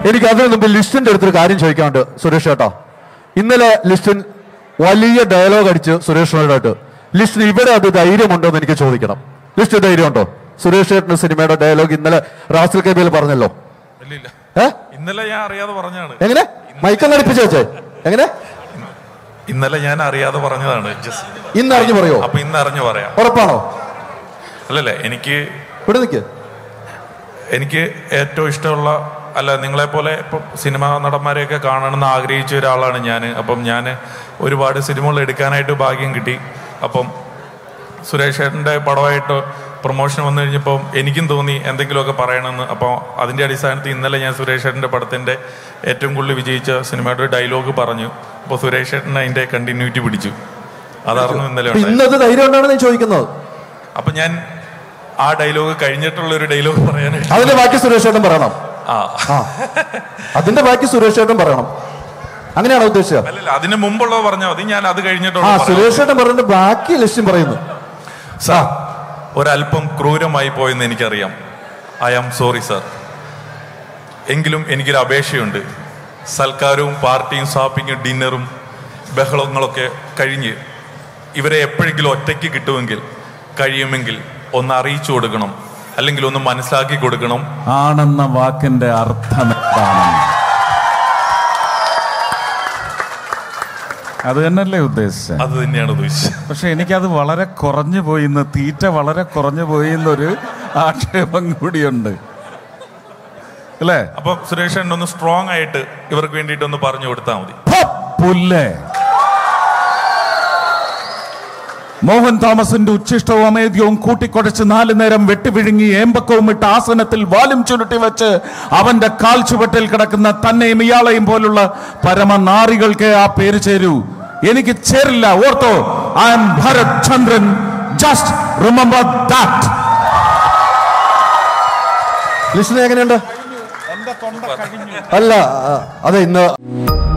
എനിക്ക് അതിനു മുമ്പ് ലിസ്റ്റിന്റെ അടുത്തൊരു കാര്യം ചോദിക്കാനുണ്ട് സുരേഷ് ചേട്ടാ ഇന്നലെ ലിസ്റ്റിൻ വലിയ ഡയലോഗ് അടിച്ച് സുരേഷിനോടായിട്ട് ലിസ്റ്റിന് ഇവിടെ അത് ധൈര്യമുണ്ടോ എന്ന് എനിക്ക് ചോദിക്കണം ലിസ്റ്റ് ധൈര്യമുണ്ടോ സുരേഷ് ചേട്ടന് സിനിമയുടെ ഡയലോഗ് ഇന്നലെ റാസൽ കബീൽ പറഞ്ഞല്ലോ ഇല്ല ഇല്ല ഏ ഇന്നലെ ഞാൻ അറിയാതെ പറഞ്ഞാണ് എങ്ങനെ മൈക്കം ഘടിപ്പിച്ച് വെച്ചേ എങ്ങനെ ഇന്നലെ ഞാൻ അറിയാതെ പറഞ്ഞതാണ് ജസ്റ്റ് ഇന്ന് അറിഞ്ഞു പറയോ അപ്പൊ ഇന്ന് അറിഞ്ഞു പറയാം ഉറപ്പാണോ അല്ലല്ലേ എനിക്ക് ഇവിടെ നിൽക്ക് എനിക്ക് ഏറ്റവും ഇഷ്ടമുള്ള അല്ല നിങ്ങളെ പോലെ ഇപ്പം സിനിമാ നടന്മാരെയൊക്കെ കാണണമെന്ന് ആഗ്രഹിച്ച ഒരാളാണ് ഞാൻ അപ്പം ഞാൻ ഒരുപാട് സിനിമകൾ എടുക്കാനായിട്ട് ഭാഗ്യം കിട്ടി അപ്പം സുരേഷ് ഏട്ടൻ്റെ പടമായിട്ട് പ്രൊമോഷൻ വന്നു കഴിഞ്ഞപ്പോൾ എനിക്കും തോന്നി എന്തെങ്കിലുമൊക്കെ പറയണമെന്ന് അപ്പോൾ അതിൻ്റെ അടിസ്ഥാനത്തിൽ ഇന്നലെ ഞാൻ സുരേഷ് ഏട്ടൻ്റെ പടത്തിൻ്റെ ഏറ്റവും കൂടുതൽ വിജയിച്ച സിനിമയുടെ ഒരു ഡയലോഗ് പറഞ്ഞു അപ്പോൾ സുരേഷ് ഏട്ടൻ അതിൻ്റെ കണ്ടിന്യൂറ്റി പിടിച്ചു അതായിരുന്നു ഇന്നലെ അപ്പൊ ഉണ്ടായത് ഇന്നത് ധൈര്യം ഉണ്ടോ ഞാൻ ചോദിക്കുന്നത് അപ്പം ഞാൻ ആ ഡയലോഗ് കഴിഞ്ഞിട്ടുള്ള ഒരു ഡയലോഗ് പറയാനായിട്ട് അതിന്റെ ബാക്കി സുരേഷ് ചേട്ടൻ പറയണം ആ ആ അതിന്റെ ബാക്കി സുരേഷ് ചേട്ടൻ പറയണം അങ്ങനെയാണോ ഉദ്ദേശിച്ചത് അല്ലല്ല അതിന് മുമ്പുള്ളത് പറഞ്ഞാൽ മതി ഞാൻ അത് ആ കഴിഞ്ഞിട്ടുള്ള സുരേഷ് ചേട്ടൻ പറഞ്ഞിട്ട് ബാക്കി ലക്ഷ്യം പറയുന്നു സാർ ഒരല്പം ക്രൂരമായി പോയെന്ന് എനിക്കറിയാം ഐ ആം സോറി സാർ എങ്കിലും എനിക്കൊരു അപേക്ഷയുണ്ട് സൽക്കാരവും പാർട്ടിയും ഷോപ്പിങ്ങും ഡിന്നറും ബഹളങ്ങളൊക്കെ കഴിഞ്ഞ് ഇവരെ എപ്പോഴെങ്കിലും ഒറ്റയ്ക്ക് കിട്ടുമെങ്കിൽ കഴിയുമെങ്കിൽ ഒന്ന് അറിയിച്ചു കൊടുക്കണം അല്ലെങ്കിൽ ഒന്ന് മനസ്സിലാക്കി കൊടുക്കണം ആണെന്ന വാക്കിന്റെ അർത്ഥം എന്താണ് അത് തന്നെയല്ലേ ഉദ്ദേശിച്ചത് അത് തന്നെയാണ് ഉദ്ദേശിച്ചത് പക്ഷെ എനിക്കത് വളരെ കുറഞ്ഞു പോയി ഇന്ന് തീറ്റ വളരെ കുറഞ്ഞു പോയി എന്നൊരു ആക്ഷേപം കൂടിയുണ്ട് അല്ലേ അപ്പൊ സുരേഷ് ഏട്ടൻ ഒന്ന് സ്ട്രോങ് ആയിട്ട് ഇവർക്ക് വേണ്ടിയിട്ട് ഒന്ന് പറഞ്ഞു കൊടുത്താൽ മതി ഫ, പുല്ലേ മോഹൻ തോമസിന്റെ ഉച്ഛിഷ്ടവും അമേദ്യവും കൂട്ടിക്കുഴച്ച് നാലു നേരം വെട്ടിവിഴുങ്ങി ഏമ്പക്കവും ഇട്ട് ആസനത്തിൽ വാലും ചുരുട്ടി വെച്ച് അവന്റെ കാൽ ചുവട്ടിൽ കിടക്കുന്ന തന്നെയും ഇയാളെയും പോലുള്ള പരമനാറികൾക്ക് ആ പേര് ചേരൂ എനിക്ക് ചേരില്ല ഓർത്തോ I M Bharath Chandran just remember that ലിസ്റ്റിന് എങ്ങനെയുണ്ട് അല്ല ആ, അതെ ഇന്ന്